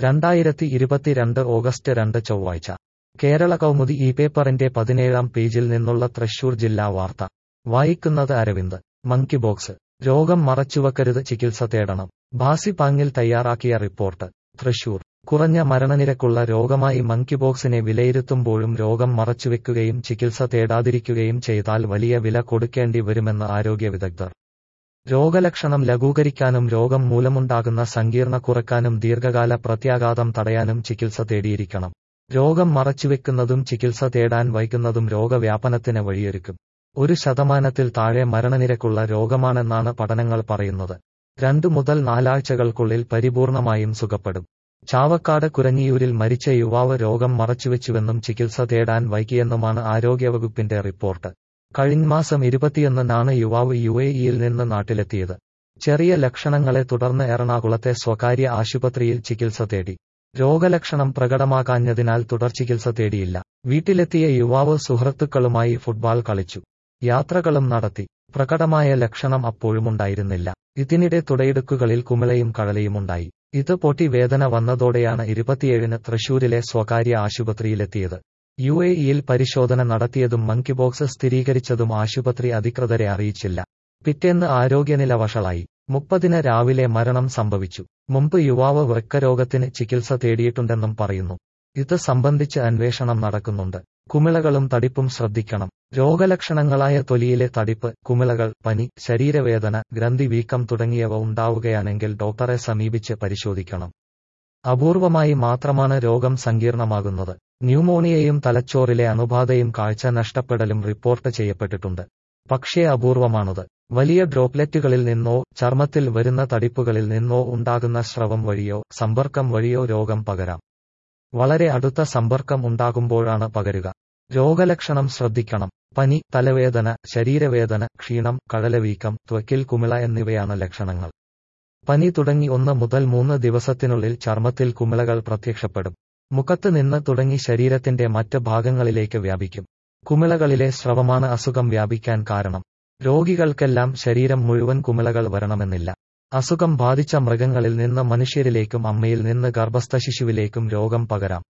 രണ്ടായിരത്തി ഇരുപത്തിരണ്ട് ഓഗസ്റ്റ് രണ്ട് ചൊവ്വാഴ്ച കേരള കൗമുദി ഈ പേപ്പറിന്റെ പതിനേഴാം പേജിൽ നിന്നുള്ള തൃശൂർ ജില്ലാ വാർത്ത വായിക്കുന്നത് അരവിന്ദ് മങ്കി ബോക്സ് രോഗം മറച്ചുവെക്കരുത് ചികിത്സ തേടണം ഭാസി പാങ്ങിൽ തയ്യാറാക്കിയ റിപ്പോർട്ട് തൃശൂർ കുറഞ്ഞ മരണനിരക്കുള്ള രോഗമായി മങ്കി ബോക്സിനെ വിലയിരുത്തുമ്പോഴും രോഗം മറച്ചുവെക്കുകയും ചികിത്സ തേടാതിരിക്കുകയും ചെയ്താൽ വലിയ വില കൊടുക്കേണ്ടി വരുമെന്ന് ആരോഗ്യ വിദഗ്ധർ രോഗലക്ഷണം ലഘൂകരിക്കാനും രോഗം മൂലമുണ്ടാകുന്ന സങ്കീർണ കുറയ്ക്കാനും ദീർഘകാല പ്രത്യാഘാതം തടയാനും ചികിത്സ തേടിയിരിക്കണം രോഗം മറച്ചുവെക്കുന്നതും ചികിത്സ തേടാൻ വൈകുന്നതും രോഗവ്യാപനത്തിന് വഴിയൊരുക്കും ഒരു ശതമാനത്തിൽ താഴെ മരണനിരക്കുള്ള രോഗമാണെന്നാണ് പഠനങ്ങൾ പറയുന്നത് രണ്ടു മുതൽ നാലാഴ്ചകൾക്കുള്ളിൽ പരിപൂർണമായും സുഖപ്പെടും ചാവക്കാട് കുരഞ്ഞിയൂരിൽ മരിച്ച യുവാവ് രോഗം മറച്ചുവെച്ചുവെന്നും ചികിത്സ തേടാൻ വൈകിയെന്നുമാണ് ആരോഗ്യവകുപ്പിന്റെ റിപ്പോർട്ട് കഴിഞ്ഞ മാസം ഇരുപത്തിയൊന്നിനാണ് യുവാവ് യു എ ഇയിൽ നിന്ന് നാട്ടിലെത്തിയത് ചെറിയ ലക്ഷണങ്ങളെ തുടർന്ന് എറണാകുളത്തെ സ്വകാര്യ ആശുപത്രിയിൽ ചികിത്സ തേടി രോഗലക്ഷണം പ്രകടമാകാഞ്ഞതിനാൽ തുടർ ചികിത്സ തേടിയില്ല വീട്ടിലെത്തിയ യുവാവ് സുഹൃത്തുക്കളുമായി ഫുട്ബോൾ കളിച്ചു യാത്രകളും നടത്തി പ്രകടമായ ലക്ഷണം അപ്പോഴുമുണ്ടായിരുന്നില്ല ഇതിനിടെ തുടയിടുക്കുകളിൽ കുമിളയും കഴലയുമുണ്ടായി ഇത് പൊട്ടി വേദന വന്നതോടെയാണ് ഇരുപത്തിയേഴിന് തൃശൂരിലെ സ്വകാര്യ ആശുപത്രിയിലെത്തിയത് യു എ ഇയിൽ പരിശോധന നടത്തിയതും മങ്കി ബോക്സ് സ്ഥിരീകരിച്ചതും ആശുപത്രി അധികൃതരെ അറിയിച്ചില്ല പിറ്റേന്ന് ആരോഗ്യനില വഷളായി മുപ്പതിന് രാവിലെ മരണം സംഭവിച്ചു മുമ്പ് യുവാവ് വൃക്കരോഗത്തിന് ചികിത്സ തേടിയിട്ടുണ്ടെന്നും പറയുന്നു ഇത് സംബന്ധിച്ച് അന്വേഷണം നടക്കുന്നുണ്ട് കുമിളകളും തടിപ്പും ശ്രദ്ധിക്കണം രോഗലക്ഷണങ്ങളായ തൊലിയിലെ തടിപ്പ് കുമിളകൾ പനി ശരീരവേദന ഗ്രന്ഥി വീക്കം തുടങ്ങിയവ ഉണ്ടാവുകയാണെങ്കിൽ ഡോക്ടറെ സമീപിച്ച് പരിശോധിക്കണം അപൂർവമായി മാത്രമാണ് രോഗം സങ്കീർണമാകുന്നത് ന്യൂമോണിയയും തലച്ചോറിലെ അണുബാധയും കാഴ്ച നഷ്ടപ്പെടലും റിപ്പോർട്ട് ചെയ്യപ്പെട്ടിട്ടുണ്ട് പക്ഷേ അപൂർവമാണത് വലിയ ഡ്രോപ്ലെറ്റുകളിൽ നിന്നോ ചർമ്മത്തിൽ വരുന്ന തടിപ്പുകളിൽ നിന്നോ ഉണ്ടാകുന്ന സ്രവം വഴിയോ സമ്പർക്കം വഴിയോ രോഗം പകരാം വളരെ അടുത്ത സമ്പർക്കം ഉണ്ടാകുമ്പോഴാണ് പകരുക രോഗലക്ഷണം ശ്രദ്ധിക്കണം പനി തലവേദന ശരീരവേദന ക്ഷീണം കഴലവീക്കം ത്വക്കിൽ കുമിള എന്നിവയാണ് ലക്ഷണങ്ങൾ പനി തുടങ്ങി ഒന്ന് മുതൽ മൂന്ന് ദിവസത്തിനുള്ളിൽ ചർമ്മത്തിൽ കുമിളകൾ പ്രത്യക്ഷപ്പെടും മുഖത്ത് നിന്ന് തുടങ്ങി ശരീരത്തിന്റെ മറ്റ് ഭാഗങ്ങളിലേക്ക് വ്യാപിക്കും കുമിളകളിലെ സ്രവമാണ് അസുഖം വ്യാപിക്കാൻ കാരണം രോഗികൾക്കെല്ലാം ശരീരം മുഴുവൻ കുമിളകൾ വരണമെന്നില്ല അസുഖം ബാധിച്ച മൃഗങ്ങളിൽ നിന്ന് മനുഷ്യരിലേക്കും അമ്മയിൽ നിന്ന് ഗർഭസ്ഥ ശിശുവിലേക്കും രോഗം പകരാം